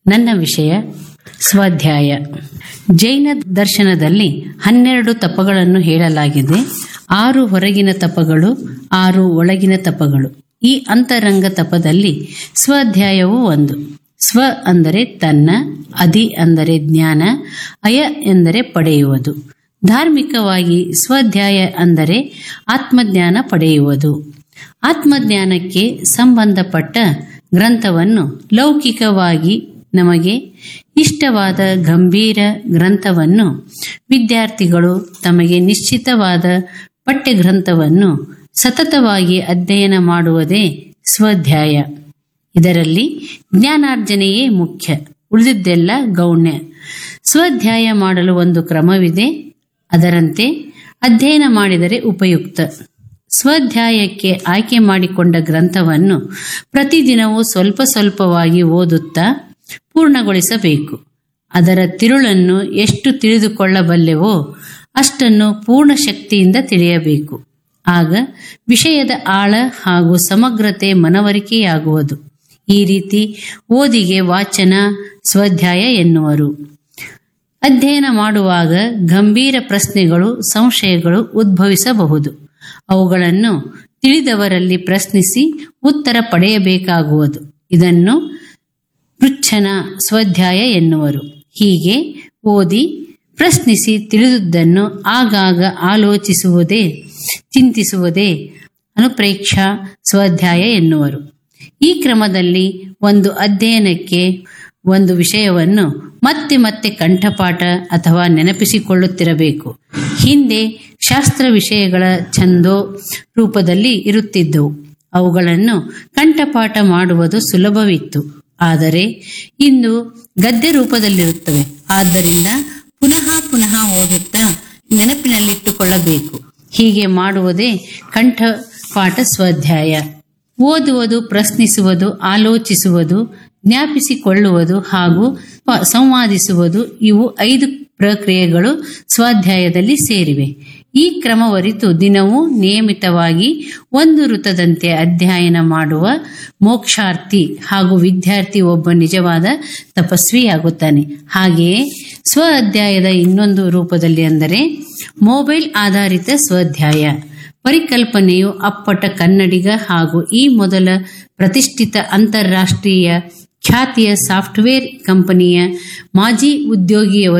ನನ್ನ ವಿಷಯ ಸ್ವಾಧ್ಯಾಯ ಜೈನ ದರ್ಶನದಲ್ಲಿ ಹನ್ನೆರಡು ತಪಗಳನ್ನು ಹೇಳಲಾಗಿದೆ ಆರು ಹೊರಗಿನ ತಪಗಳು ಆರು ಒಳಗಿನ ತಪಗಳು ಈ ಅಂತರಂಗ ತಪದಲ್ಲಿ ಸ್ವಾಧ್ಯಾಯವೂ ಒಂದು ಸ್ವ ಅಂದರೆ ತನ್ನ ಅಧಿ ಅಂದರೆ ಜ್ಞಾನ ಅಯ ಎಂದರೆ ಪಡೆಯುವುದು ಧಾರ್ಮಿಕವಾಗಿ ಸ್ವಾಧ್ಯಾಯ ಅಂದರೆ ಆತ್ಮಜ್ಞಾನ ಪಡೆಯುವುದು ಆತ್ಮಜ್ಞಾನಕ್ಕೆ ಸಂಬಂಧಪಟ್ಟ ಗ್ರಂಥವನ್ನು ಲೌಕಿಕವಾಗಿ ನಮಗೆ ಇಷ್ಟವಾದ ಗಂಭೀರ ಗ್ರಂಥವನ್ನು ವಿದ್ಯಾರ್ಥಿಗಳು ತಮಗೆ ನಿಶ್ಚಿತವಾದ ಪಠ್ಯಗ್ರಂಥವನ್ನು ಸತತವಾಗಿ ಅಧ್ಯಯನ ಮಾಡುವುದೇ ಸ್ವಾಧ್ಯಾಯ ಇದರಲ್ಲಿ ಜ್ಞಾನಾರ್ಜನೆಯೇ ಮುಖ್ಯ ಉಳಿದಿದ್ದೆಲ್ಲ ಗೌಣ್ಯ ಸ್ವಾಧ್ಯಾಯ ಮಾಡಲು ಒಂದು ಕ್ರಮವಿದೆ ಅದರಂತೆ ಅಧ್ಯಯನ ಮಾಡಿದರೆ ಉಪಯುಕ್ತ ಸ್ವಾಧ್ಯಾಯಕ್ಕೆ ಆಯ್ಕೆ ಮಾಡಿಕೊಂಡ ಗ್ರಂಥವನ್ನು ಪ್ರತಿದಿನವೂ ಸ್ವಲ್ಪ ಸ್ವಲ್ಪವಾಗಿ ಓದುತ್ತಾ ಪೂರ್ಣಗೊಳಿಸಬೇಕು ಅದರ ತಿರುಳನ್ನು ಎಷ್ಟು ತಿಳಿದುಕೊಳ್ಳಬಲ್ಲೆವೋ ಅಷ್ಟನ್ನು ಪೂರ್ಣ ಶಕ್ತಿಯಿಂದ ತಿಳಿಯಬೇಕು ಆಗ ವಿಷಯದ ಆಳ ಹಾಗೂ ಸಮಗ್ರತೆ ಮನವರಿಕೆಯಾಗುವುದು ಈ ರೀತಿ ಓದಿಗೆ ವಾಚನ ಸ್ವಾಧ್ಯಾಯ ಎನ್ನುವರು ಅಧ್ಯಯನ ಮಾಡುವಾಗ ಗಂಭೀರ ಪ್ರಶ್ನೆಗಳು ಸಂಶಯಗಳು ಉದ್ಭವಿಸಬಹುದು ಅವುಗಳನ್ನು ತಿಳಿದವರಲ್ಲಿ ಪ್ರಶ್ನಿಸಿ ಉತ್ತರ ಪಡೆಯಬೇಕಾಗುವುದು ಇದನ್ನು ಪೃಚ್ಛನ ಸ್ವಾಧ್ಯಾಯ ಎನ್ನುವರು ಹೀಗೆ ಓದಿ ಪ್ರಶ್ನಿಸಿ ತಿಳಿದುದನ್ನು ಆಗಾಗ ಆಲೋಚಿಸುವುದೇ ಚಿಂತಿಸುವುದೇ ಅನುಪ್ರೇಕ್ಷಾ ಸ್ವಾಧ್ಯಾಯ ಎನ್ನುವರು ಈ ಕ್ರಮದಲ್ಲಿ ಒಂದು ಅಧ್ಯಯನಕ್ಕೆ ಒಂದು ವಿಷಯವನ್ನು ಮತ್ತೆ ಮತ್ತೆ ಕಂಠಪಾಠ ಅಥವಾ ನೆನಪಿಸಿಕೊಳ್ಳುತ್ತಿರಬೇಕು ಹಿಂದೆ ಶಾಸ್ತ್ರ ವಿಷಯಗಳ ಛಂದೋ ರೂಪದಲ್ಲಿ ಇರುತ್ತಿದ್ದವು ಅವುಗಳನ್ನು ಕಂಠಪಾಠ ಮಾಡುವುದು ಸುಲಭವಿತ್ತು ಆದರೆ ಇಂದು ಗದ್ಯ ರೂಪದಲ್ಲಿರುತ್ತವೆ ಆದ್ದರಿಂದ ಪುನಃ ಪುನಃ ಓದುತ್ತಾ ನೆನಪಿನಲ್ಲಿಟ್ಟುಕೊಳ್ಳಬೇಕು ಹೀಗೆ ಮಾಡುವುದೇ ಕಂಠಪಾಠ ಸ್ವಾಧ್ಯಾಯ ಓದುವುದು ಪ್ರಶ್ನಿಸುವುದು ಆಲೋಚಿಸುವುದು ಜ್ಞಾಪಿಸಿಕೊಳ್ಳುವುದು ಹಾಗೂ ಪ- ಸಂವಾದಿಸುವುದು ಇವು ಐದು ಪ್ರಕ್ರಿಯೆಗಳು ಸ್ವಾಧ್ಯಾಯದಲ್ಲಿ ಸೇರಿವೆ ಈ ಕ್ರಮವರಿತು ದಿನವೂ ನಿಯಮಿತವಾಗಿ ಒಂದು ಋತದಂತೆ ಅಧ್ಯಯನ ಮಾಡುವ ಮೋಕ್ಷಾರ್ಥಿ ಹಾಗೂ ವಿದ್ಯಾರ್ಥಿ ಒಬ್ಬ ನಿಜವಾದ ತಪಸ್ವಿಯಾಗುತ್ತಾನೆ ಹಾಗೆಯೇ ಸ್ವ ಅಧ್ಯಾಯದ ಇನ್ನೊಂದು ರೂಪದಲ್ಲಿ ಅಂದರೆ ಮೊಬೈಲ್ ಆಧಾರಿತ ಸ್ವಾಧ್ಯಾಯ ಪರಿಕಲ್ಪನೆಯು ಅಪ್ಪಟ ಕನ್ನಡಿಗ ಹಾಗೂ ಈ ಮೊದಲ ಪ್ರತಿಷ್ಠಿತ ಅಂತಾರಾಷ್ಟ್ರೀಯ ಖ್ಯಾತಿಯ ಸಾಫ್ಟ್ವೇರ್ ಕಂಪನಿಯ ಮಾಜಿ ಉದ್ಯೋಗಿಯವರು